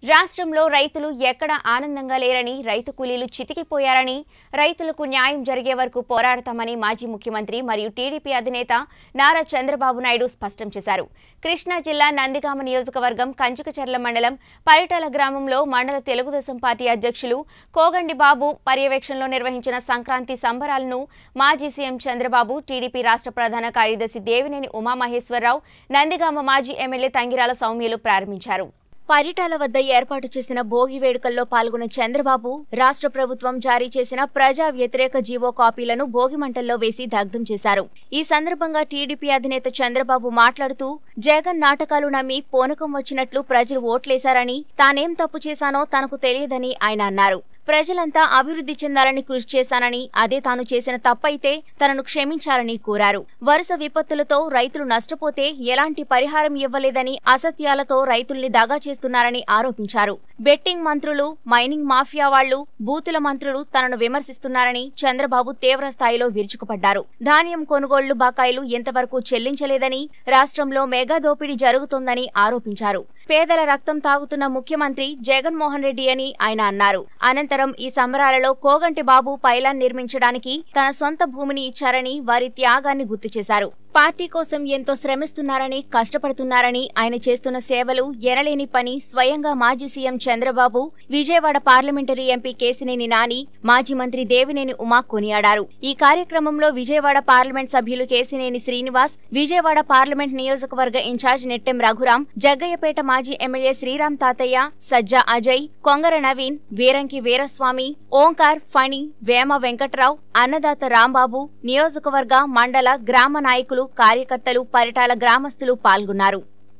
రాష్ట్రంలో రైతులు ఎక్కడా ఆనందంగా లేరని రైతు కూలీలు చితికిపోయారని రైతులకు న్యాయం జరిగే వరకు పోరాడతామని మాజీ ముఖ్యమంత్రి మరియు టీడీపీ అధినేత నారా చంద్రబాబు నాయుడు స్పష్టం చేశారు కృష్ణా జిల్లా నందిగామ నియోజకవర్గం కంచుకచర్ల మండలం పరిటాల గ్రామంలో మండల తెలుగుదేశం పార్టీ అధ్యక్షులు కోగండి బాబు పర్యవేక్షణలో నిర్వహించిన సంక్రాంతి సంబరాలను మాజీ సీఎం చంద్రబాబు టీడీపీ రాష్ట్ర ప్రధాన కార్యదర్శి దేవినేని ఉమామహేశ్వరరావు నందిగామ మాజీ ఎమ్మెల్యే తంగిరాల సౌమ్యులు ప్రారంభించారు పరిటాల వద్ద ఏర్పాటు చేసిన భోగి వేడుకల్లో పాల్గొన్న చంద్రబాబు రాష్ట్ర ప్రభుత్వం జారీ చేసిన ప్రజా వ్యతిరేక జీవో కాపీలను భోగి మంటల్లో వేసి దగ్ధం చేశారు ఈ సందర్భంగా టీడీపీ అధినేత చంద్రబాబు మాట్లాడుతూ జగన్ నాటకాలు నమ్మి పూనకం వచ్చినట్లు ప్రజలు ఓట్లేశారని తానేం తప్పు చేశానో తనకు తెలియదని ఆయన అన్నారు ప్రజలంతా అభివృద్ధి చెందాలని కృషి చేశానని అదే తాను చేసిన తప్పైతే తనను క్షమించాలని కోరారు వరుస విపత్తులతో రైతులు నష్టపోతే ఎలాంటి పరిహారం ఇవ్వలేదని అసత్యాలతో రైతుల్ని దగా చేస్తున్నారని ఆరోపించారు బెట్టింగ్ మంత్రులు మైనింగ్ మాఫియా వాళ్లు బూతుల మంత్రులు తనను విమర్శిస్తున్నారని చంద్రబాబు తీవ్ర స్థాయిలో విరుచుకుపడ్డారు ధాన్యం కొనుగోళ్లు బకాయిలు ఇంతవరకు చెల్లించలేదని రాష్ట్రంలో మెగా దోపిడీ జరుగుతోందని ఆరోపించారు పేదల రక్తం తాగుతున్న ముఖ్యమంత్రి జగన్మోహన్ రెడ్డి అని ఆయన అన్నారు అనంతరం ఈ సంబరాలలో కోగంటి బాబు పైలాన్ నిర్మించడానికి తన సొంత భూమిని ఇచ్చారని వారి త్యాగాన్ని గుర్తు చేశారు పార్టీ కోసం ఎంతో శ్రమిస్తున్నారని కష్టపడుతున్నారని ఆయన చేస్తున్న సేవలు ఎనలేని పని స్వయంగా మాజీ CM Chandrababu Vijayawada parliamentary MP Kesineni Nani మాజీ మంత్రి దేవినేని ఉమా కొనియాడారు ఈ కార్యక్రమంలో విజయవాడ పార్లమెంట్ సభ్యులు కేసినేని శ్రీనివాస్ విజయవాడ పార్లమెంట్ నియోజకవర్గ ఇన్ఛార్జ్ నెట్టెం రఘురాం జగ్గయ్యపేట మాజీ ఎమ్మెల్యే శ్రీరామ్ తాతయ్య సజ్జా అజయ్ కొంగర నవీన్ వీరంకి వీరస్వామి ఓంకార్ ఫణి వేమ వెంకట్రావు అన్నదాత రాంబాబు నియోజకవర్గ మండల గ్రామ నాయకులు కార్యకర్తలు పరిటాల గ్రామస్తులు పాల్గొన్నారు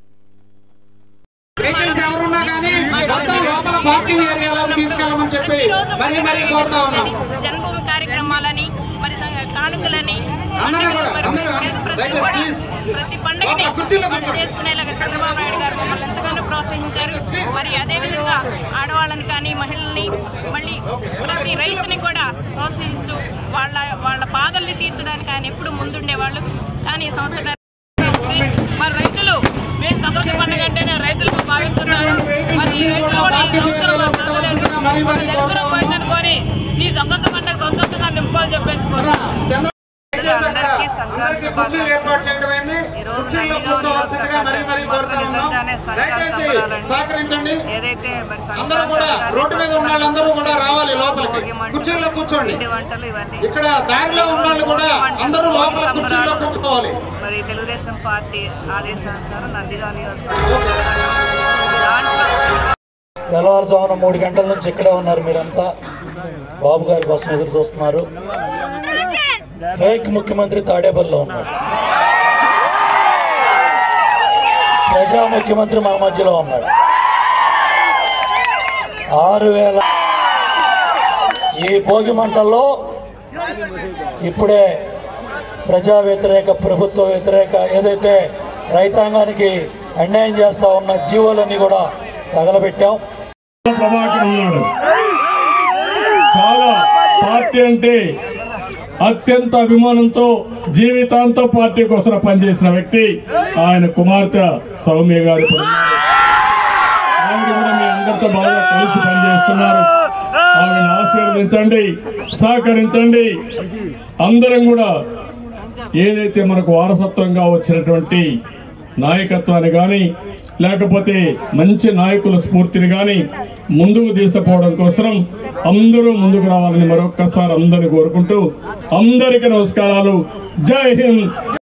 పేషెంట్స్ ఎవరున్నా కానీ మొత్తం లోపల పార్కింగ్ ఏరియాలోకి తీసుకెళ్ళమని చెప్పి మరీ మరీ కోరుతా ఉన్నాం జన్మభూమి కార్యక్రమాలని మరి సంగ- కానుకలని అందరూ కూడా, మరి అందరూ పేద ప్రజలు దయచేసి కూడా please. ప్రతి పండుగని లోపల కుర్చీలో మరి కూర్చోండి. చేసుకునేలాగా చంద్రబాబు నాయుడు గారు మమ్మల్ని ఎంతగానో ప్రోత్సహించారు మరి అదే విధంగా ఆడవాళ్ళని కానీ మహిళల్ని మళ్ళీ ప్రతి రైతుని కూడా ప్రోత్సహిస్తూ వాళ్ళ వాళ్ళ బాధల్ని తీర్చడానికి ఆయన ఎప్పుడు ముందుండేవాళ్ళు కానీ ఈ సంవత్సరం మరి రైతులు మేము సంక్రాంతి పండుగ అంటేనే రైతులకు భావిస్తున్నారు మరి ఈ రైతులు కూడా ఈ సంవత్సరం మాకు అందలేదు. మన దరిద్రం పోయిందనుకొని ఈ సంక్రాంతి పండుగ సంతోషంగా నింపుకోవాలని చెప్పేసి కోరుతున్నాను. చంద్ర అందరికీ సంక్రాంతి అందరికీ కుర్చీలు ఏర్పాటు చేయడం అయింది ఈ రోజు కుర్చీల్లో నందిగామ కూర్చోవలసిందిగా మరీ మరీ కోరుతా ఉన్నాం నిజంగానే సంక్రాంతి దయచేసి సంబరాలండి. సహకరించండి ఏదైతే మరి అందరూ కూడా సంక్రాంతి రోడ్డు మీద ఉన్న వాళ్ళందరూ కూడా రావాలి లోపలికి భోగి మంటలు, కుర్చీల్లో కూర్చోండి పిండి వంటలు ఇవన్నీ ఇక్కడ దారిలో ఉన్న వాళ్ళు కూడా అందరూ లోపల కుర్చీల్లో కూర్చోవాలి మరి తెలుగుదేశం పార్టీ ఆదేశానుసారం నందిగా నియోజకవర్గం దాంట్లో తెల్లవారుజామున మూడు గంటల నుంచి ఇక్కడే ఉన్నారు మీరంతా బాబు గారి కోసం ఎదురు చూస్తున్నారు ఫేక్ ముఖ్యమంత్రి తాడేపల్లిలో ఉన్నాడు ప్రజా ముఖ్యమంత్రి మన మధ్యలో ఉన్నాడు ఆరు వేల ఈ భోగి మంటల్లో ఇప్పుడే ప్రజా వ్యతిరేక ప్రభుత్వ వ్యతిరేక ఏదైతే రైతాంగానికి అన్యాయం చేస్తా ఉన్న జీవోలన్నీ కూడా తగలబెట్టాం ప్రభాకర్ ఉన్నాడు చాలా పార్టీ అంటే అత్యంత అభిమానంతో జీవితాంతం పార్టీ కోసం పనిచేసిన వ్యక్తి ఆయన కుమార్తె సౌమ్య గారు ఇప్పుడు ఉన్నారు. ఆవిడ కూడా మీ అందరితో బాగా కలిసి పనిచేస్తున్నారు ఆవిడని ఆశీర్వదించండి సహకరించండి అందరం కూడా ఏదైతే మనకు వారసత్వంగా వచ్చినటువంటి నాయకత్వాన్ని కానీ లేకపోతే మంచి నాయకుల స్ఫూర్తిని కానీ ముందుకు తీసుకుపోవడం కోసం అందరూ ముందుకు రావాలని మరొక్కసారి అందరిని కోరుకుంటూ అందరికీ నమస్కారాలు జై హింద్